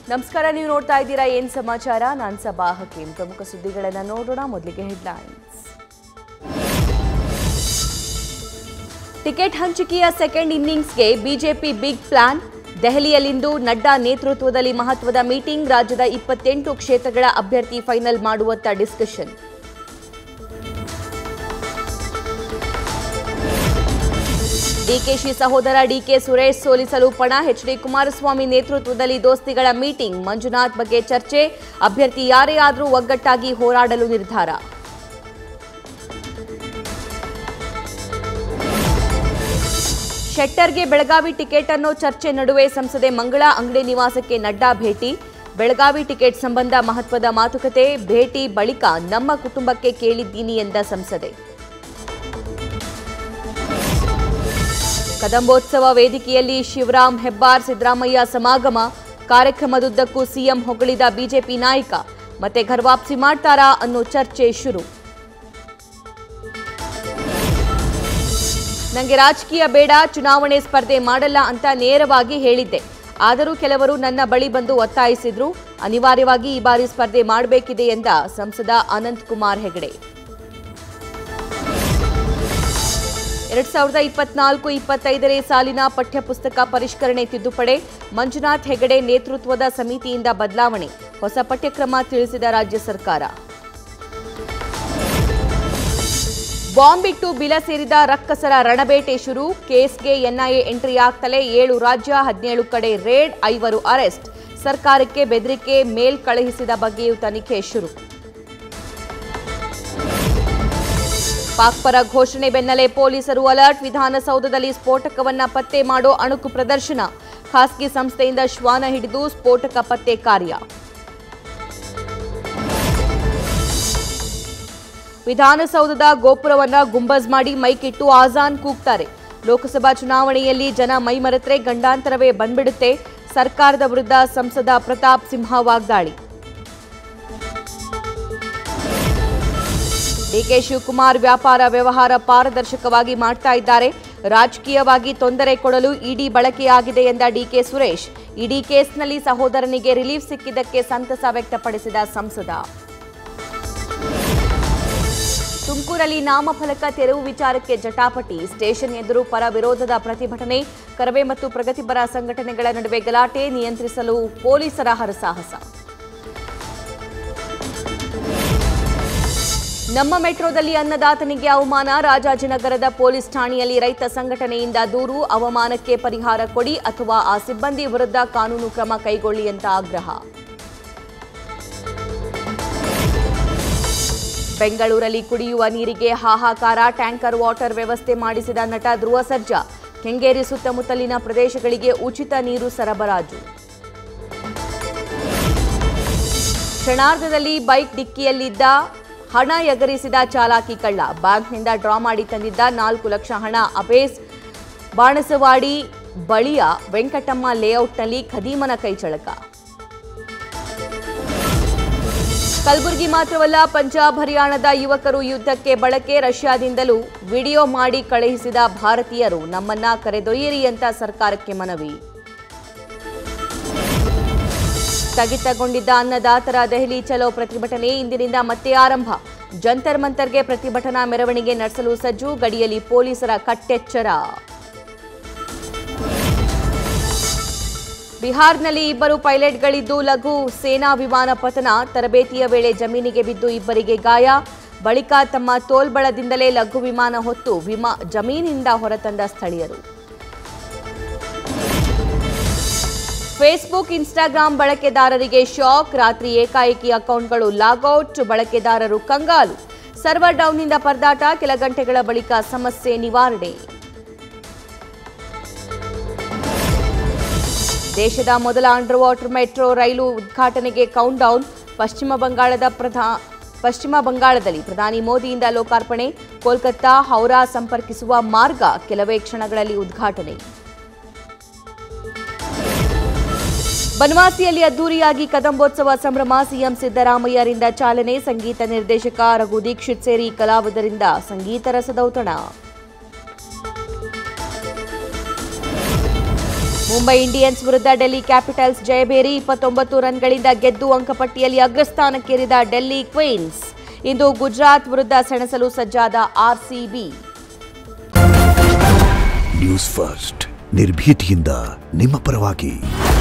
ನಮಸ್ಕಾರ ನೀವು ನೋಡ್ತಾ ಇದ್ದೀರಾ ಏನ್ ಸಮಾಚಾರ ನಾನ್ ಸಬಾ ಹಕೀಂ ಪ್ರಮುಖ ಸುದ್ದಿಗಳನ್ನ ನೋಡೋಣ ಮೊದಲಿಗೆ ಹೆಡ್ಲೈನ್ಸ್ ಟಿಕೆಟ್ ಹಂಚಿಕೆಯ ಸೆಕೆಂಡ್ ಇನ್ನಿಂಗ್ಸ್ಗೆ ಬಿಜೆಪಿ ಬಿಗ್ ಪ್ಲಾನ್ ದೆಹಲಿಯಲ್ಲಿಂದು ನಡ್ಡಾ ನೇತೃತ್ವದಲ್ಲಿ ಮಹತ್ವದ ಮೀಟಿಂಗ್ ರಾಜ್ಯದ ಇಪ್ಪತ್ತೆಂಟು ಕ್ಷೇತ್ರಗಳ ಅಭ್ಯರ್ಥಿ ಫೈನಲ್ ಮಾಡುವತ್ತ ಡಿಸ್ಕಷನ್ ಡಿಕೆಶಿ ಸಹೋದರ ಡಿಕೆ ಸುರೇಶ್ ಸೋಲಿಸಲು ಪಣ ಎಚ್ಡಿ ಕುಮಾರಸ್ವಾಮಿ ನೇತೃತ್ವದಲ್ಲಿ ದೋಸ್ತಿಗಳ ಮೀಟಿಂಗ್ ಮಂಜುನಾಥ್ ಬಗ್ಗೆ ಚರ್ಚೆ ಅಭ್ಯರ್ಥಿ ಯಾರೇ ಆದರೂ ಒಗ್ಗಟ್ಟಾಗಿ ಹೋರಾಡಲು ನಿರ್ಧಾರ ಶೆಟ್ಟರ್ಗೆ ಬೆಳಗಾವಿ ಟಿಕೆಟ್ ಅನ್ನೋ ಚರ್ಚೆ ನಡುವೆ ಸಂಸದೆ ಮಂಗಳಾ ಅಂಗಡಿ ನಿವಾಸಕ್ಕೆ ನಡ್ಡಾ ಭೇಟಿ ಬೆಳಗಾವಿ ಟಿಕೆಟ್ ಸಂಬಂಧ ಮಹತ್ವದ ಮಾತುಕತೆ ಭೇಟಿ ಬಳಿಕ ನಮ್ಮ ಕುಟುಂಬಕ್ಕೆ ಕೇಳಿದ್ದೀನಿ ಎಂದ ಸಂಸದೆ ಕದಂಬೋತ್ಸವ ವೇದಿಕೆಯಲ್ಲಿ ಶಿವರಾಮ್ ಹೆಬ್ಬಾರ್ ಸಿದ್ದರಾಮಯ್ಯ ಸಮಾಗಮ ಕಾರ್ಯಕ್ರಮದುದ್ದಕ್ಕೂ ಸಿಎಂ ಹೊಗಳಿದ ಬಿಜೆಪಿ ನಾಯಕ ಮತ್ತೆ ಘರ್ವಾಪ್ಸಿ ಮಾಡ್ತಾರಾ ಅನ್ನೋ ಚರ್ಚೆ ಶುರು ನನಗೆ ರಾಜಕೀಯ ಬೇಡ ಚುನಾವಣೆ ಸ್ಪರ್ಧೆ ಮಾಡಲ್ಲ ಅಂತ ನೇರವಾಗಿ ಹೇಳಿದ್ದೆ ಆದರೂ ಕೆಲವರು ನನ್ನ ಬಳಿ ಬಂದು ಒತ್ತಾಯಿಸಿದ್ರು ಅನಿವಾರ್ಯವಾಗಿ ಈ ಬಾರಿ ಸ್ಪರ್ಧೆ ಮಾಡಬೇಕಿದೆ ಎಂದ ಸಂಸದ ಅನಂತ್ ಕುಮಾರ್ ಹೆಗಡೆ ಎರಡ್ ಸಾವಿರದ ಇಪ್ಪತ್ನಾಲ್ಕು ಇಪ್ಪತ್ತೈದನೇ ಸಾಲಿನ ಪಠ್ಯಪುಸ್ತಕ ಪರಿಷ್ಕರಣೆ ತಿದ್ದುಪಡಿ ಮಂಜುನಾಥ್ ಹೆಗಡೆ ನೇತೃತ್ವದ ಸಮಿತಿಯಿಂದ ಬದಲಾವಣೆ ಹೊಸ ಪಠ್ಯಕ್ರಮ ತಿಳಿಸಿದ ರಾಜ್ಯ ಸರ್ಕಾರ ಬಾಂಬ್ ಇಟ್ಟು ಬಿಲ ಸೇರಿದ ರಕ್ಕಸರ ರಣಬೇಟೆ ಶುರು ಕೇಸ್ಗೆ ಎನ್ಐಎ ಎಂಟ್ರಿ ಆಗ್ತಲೇ ಏಳು ರಾಜ್ಯ ಹದಿನೇಳು ಕಡೆ ರೇಡ್ ಐವರು ಅರೆಸ್ಟ್ ಸರ್ಕಾರಕ್ಕೆ ಬೆದರಿಕೆ ಮೇಲ್ ಕಳುಹಿಸಿದ ಬಗ್ಗೆಯೂ ತನಿಖೆ ಶುರು ಪಾಕ್ ಪರ ಘೋಷಣೆ ಬೆನ್ನಲ್ಲೇ ಪೊಲೀಸರು ಅಲರ್ಟ್ ವಿಧಾನಸೌಧದಲ್ಲಿ ಸ್ಫೋಟಕವನ್ನ ಪತ್ತೆ ಮಾಡೋ ಅಣುಕು ಪ್ರದರ್ಶನ ಖಾಸಗಿ ಸಂಸ್ಥೆಯಿಂದ ಶ್ವಾನ ಹಿಡಿದು ಸ್ಫೋಟಕ ಪತ್ತೆ ಕಾರ್ಯ ವಿಧಾನಸೌಧದ ಗೋಪುರವನ್ನ ಗುಂಬಜ್ ಮಾಡಿ ಮೈಕಿಟ್ಟು ಆಜಾನ್ ಕೂಗ್ತಾರೆ ಲೋಕಸಭಾ ಚುನಾವಣೆಯಲ್ಲಿ ಜನ ಮೈಮರೆತ್ರೆ ಗಂಡಾಂತರವೇ ಬಂದ್ಬಿಡುತ್ತೆ ಸರ್ಕಾರದ ವಿರುದ್ಧ ಸಂಸದ ಪ್ರತಾಪ್ ಸಿಂಹ ವಾಗ್ದಾಳಿ ಡಿಕೆ ಶಿವಕುಮಾರ್ ವ್ಯಾಪಾರ ವ್ಯವಹಾರ ಪಾರದರ್ಶಕವಾಗಿ ಮಾಡ್ತಾ ಇದ್ದಾರೆ ರಾಜಕೀಯವಾಗಿ ತೊಂದರೆ ಕೊಡಲು ಇಡಿ ಬಳಕೆಯಾಗಿದೆ ಎಂದ ಡಿಕೆ ಸುರೇಶ್ ಇಡಿ ಕೇಸ್ನಲ್ಲಿ ಸಹೋದರನಿಗೆ ರಿಲೀಫ್ ಸಿಕ್ಕಿದ್ದಕ್ಕೆ ಸಂತಸ ವ್ಯಕ್ತಪಡಿಸಿದ ಸಂಸದ ತುಮಕೂರಲ್ಲಿ ನಾಮಫಲಕ ತೆರವು ವಿಚಾರಕ್ಕೆ ಜಟಾಪಟಿ ಸ್ಟೇಷನ್ ಎದುರು ಪರ ವಿರೋಧದ ಪ್ರತಿಭಟನೆ ಕರವೇ ಮತ್ತು ಪ್ರಗತಿಪರ ಸಂಘಟನೆಗಳ ನಡುವೆ ಗಲಾಟೆ ನಿಯಂತ್ರಿಸಲು ಪೊಲೀಸರ ಹರಸಾಹಸ ನಮ್ಮ ಮೆಟ್ರೋದಲ್ಲಿ ಅನ್ನದಾತನಿಗೆ ಅವಮಾನ ರಾಜಾಜಿನಗರದ ಪೊಲೀಸ್ ಠಾಣೆಯಲ್ಲಿ ರೈತ ಸಂಘಟನೆಯಿಂದ ದೂರು ಅವಮಾನಕ್ಕೆ ಪರಿಹಾರ ಕೊಡಿ ಅಥವಾ ಆ ಸಿಬ್ಬಂದಿ ವಿರುದ್ಧ ಕಾನೂನು ಕ್ರಮ ಕೈಗೊಳ್ಳಿ ಅಂತ ಆಗ್ರಹ ಬೆಂಗಳೂರಲ್ಲಿ ಕುಡಿಯುವ ನೀರಿಗೆ ಹಾಹಾಕಾರ ಟ್ಯಾಂಕರ್ ವಾಟರ್ ವ್ಯವಸ್ಥೆ ಮಾಡಿಸಿದ ನಟ ಧ್ರುವ ಸರ್ಜಾ ಕೆಂಗೇರಿ ಸುತ್ತಮುತ್ತಲಿನ ಪ್ರದೇಶಗಳಿಗೆ ಉಚಿತ ನೀರು ಸರಬರಾಜು ಕ್ಷಣಾರ್ಧದಲ್ಲಿ ಬೈಕ್ ಡಿಕ್ಕಿಯಲ್ಲಿದ್ದ ಹಣ ಎಗರಿಸಿದ ಚಾಲಾಕಿ ಕಳ್ಳ ಬ್ಯಾಂಕ್ನಿಂದ ಡ್ರಾ ಮಾಡಿ ತಂದಿದ್ದ ನಾಲ್ಕು ಲಕ್ಷ ಹಣ ಅಬೇಸ್ ಬಾಣಸವಾಡಿ ಬಳಿಯ ವೆಂಕಟಮ್ಮ ಲೇಔಟ್ನಲ್ಲಿ ಖದೀಮನ ಕೈಚಳಕ ಕಲಬುರಗಿ ಮಾತ್ರವಲ್ಲ ಪಂಜಾಬ್ ಹರಿಯಾಣದ ಯುವಕರು ಯುದ್ಧಕ್ಕೆ ಬಳಕೆ ರಷ್ಯಾದಿಂದಲೂ ವಿಡಿಯೋ ಮಾಡಿ ಕಳುಹಿಸಿದ ಭಾರತೀಯರು ನಮ್ಮನ್ನ ಕರೆದೊಯ್ಯಿರಿ ಅಂತ ಸರ್ಕಾರಕ್ಕೆ ಮನವಿ ಸ್ಥಗಿತಗೊಂಡಿದ್ದ ಅನ್ನದಾತರ ದೆಹಲಿ ಚಲೋ ಪ್ರತಿಭಟನೆ ಇಂದಿನಿಂದ ಮತ್ತೆ ಆರಂಭ ಜಂತರ್ ಮಂತರ್ಗೆ ಪ್ರತಿಭಟನಾ ಮೆರವಣಿಗೆ ನಡೆಸಲು ಸಜ್ಜು ಗಡಿಯಲ್ಲಿ ಪೊಲೀಸರ ಕಟ್ಟೆಚ್ಚರ ಬಿಹಾರ್ನಲ್ಲಿ ಇಬ್ಬರು ಪೈಲಟ್ಗಳಿದ್ದು ಲಘು ಸೇನಾ ವಿಮಾನ ಪತನ ತರಬೇತಿಯ ವೇಳೆ ಜಮೀನಿಗೆ ಬಿದ್ದು ಇಬ್ಬರಿಗೆ ಗಾಯ ಬಳಿಕ ತಮ್ಮ ತೋಲ್ಬಳದಿಂದಲೇ ಲಘು ವಿಮಾನ ಹೊತ್ತು ವಿಮಾ ಜಮೀನಿನಿಂದ ಹೊರತಂದ ಸ್ಥಳೀಯರು ಫೇಸ್ಬುಕ್ ಇನ್ಸ್ಟಾಗ್ರಾಂ ಬಳಕೆದಾರರಿಗೆ ಶಾಕ್ ರಾತ್ರಿ ಏಕಾಏಕಿ ಅಕೌಂಟ್ಗಳು ಲಾಗೌಟ್ ಬಳಕೆದಾರರು ಕಂಗಾಲು ಸರ್ವರ್ ಡೌನ್ನಿಂದ ಪರದಾಟ ಕೆಲ ಗಂಟೆಗಳ ಬಳಿಕ ಸಮಸ್ಯೆ ನಿವಾರಣೆ ದೇಶದ ಮೊದಲ ಅಂಡರ್ ವಾಟರ್ ಮೆಟ್ರೋ ರೈಲು ಉದ್ಘಾಟನೆಗೆ ಕೌಂಟ್ ಡೌನ್ ಪಶ್ಚಿಮ ಬಂಗಾಳದ ಪ್ರಧಾ ಪಶ್ಚಿಮ ಬಂಗಾಳದಲ್ಲಿ ಪ್ರಧಾನಿ ಮೋದಿಯಿಂದ ಲೋಕಾರ್ಪಣೆ ಕೋಲ್ಕತ್ತಾ ಹೌರಾ ಸಂಪರ್ಕಿಸುವ ಮಾರ್ಗ ಕೆಲವೇ ಕ್ಷಣಗಳಲ್ಲಿ ಉದ್ಘಾಟನೆ ಬನವಾಸಿಯಲ್ಲಿ ಅದ್ದೂರಿಯಾಗಿ ಕದಂಬೋತ್ಸವ ಸಂಭ್ರಮ ಸಿಎಂ ಸಿದ್ದರಾಮಯ್ಯರಿಂದ ಚಾಲನೆ ಸಂಗೀತ ನಿರ್ದೇಶಕ ರಘು ದೀಕ್ಷಿತ್ ಸೇರಿ ಕಲಾವಿದರಿಂದ ಸಂಗೀತ ರಸದೌತಣ ಮುಂಬೈ ಇಂಡಿಯನ್ಸ್ ವಿರುದ್ಧ ಡೆಲ್ಲಿ ಕ್ಯಾಪಿಟಲ್ಸ್ ಜಯಬೇರಿ ಇಪ್ಪತ್ತೊಂಬತ್ತು ರನ್ಗಳಿಂದ ಗೆದ್ದು ಅಂಕಪಟ್ಟಿಯಲ್ಲಿ ಅಗ್ರಸ್ಥಾನಕ್ಕೇರಿದ ಡೆಲ್ಲಿ ಕ್ವೀನ್ಸ್ ಇಂದು ಗುಜರಾತ್ ವಿರುದ್ಧ ಸೆಣಸಲು ಸಜ್ಜಾದ ಆರ್ಸಿಬಿ ನ್ಯೂಸ್ ಫಸ್ಟ್ ನಿರ್ಭೀತಿಯಿಂದ ನಿಮ್ಮ ಪರವಾಗಿ